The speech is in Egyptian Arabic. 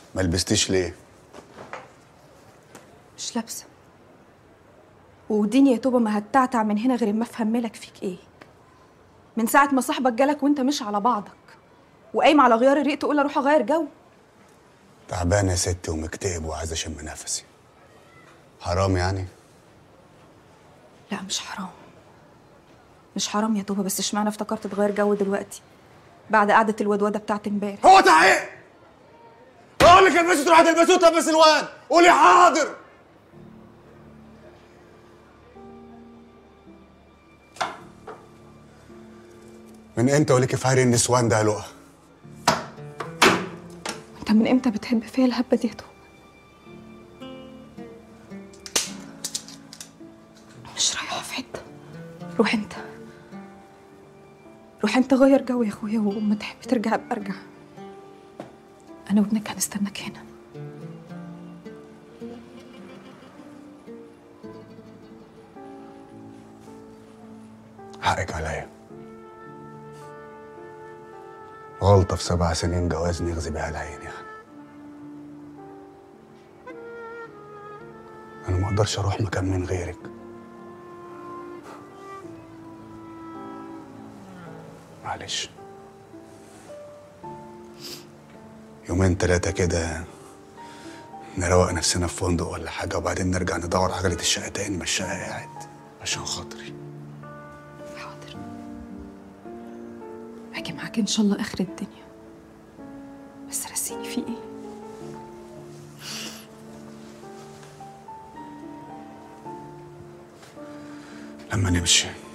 ما لبستيش ليه مش لابسه وديني يا توبه ما هتعتع من هنا غير ما افهم مالك فيك ايه من ساعه ما صاحبك جالك وانت مش على بعضك وقايم على غيار الريق تقول اروح اغير جو تعبان يا ستي ومكتئب وعايز اشم نفسي حرام يعني لا مش حرام مش حرام يا توبه بس اشمعنى افتكرت تغير جو دلوقتي بعد قعده الودوده بتاعت امبارح هو تعيق اقول لك البسوا تروح تلبسوه تلبس الواد قولي حاضر من امتى وليكي في عري النسوان ده يا لؤى انت من امتى بتحب فيا الهبه دي يا توبه مش رايحه في حته روح انت روح انت غير جو يا اخويا وما تحب ترجع ابقى ارجع انا وابنك هنستناك هنا حقك عليا غلطة في سبع سنين جواز نغزي بيها العين يعني أنا ما أقدرش أروح مكان من غيرك معلش يومين تلاتة كده نروق نفسنا في فندق ولا حاجة وبعدين نرجع ندور عجلة الشقة تاني ما الشقة قاعد عشان خاطري حاضر هاجي معاك ان شاء الله اخر الدنيا بس رسيني في ايه لما نمشي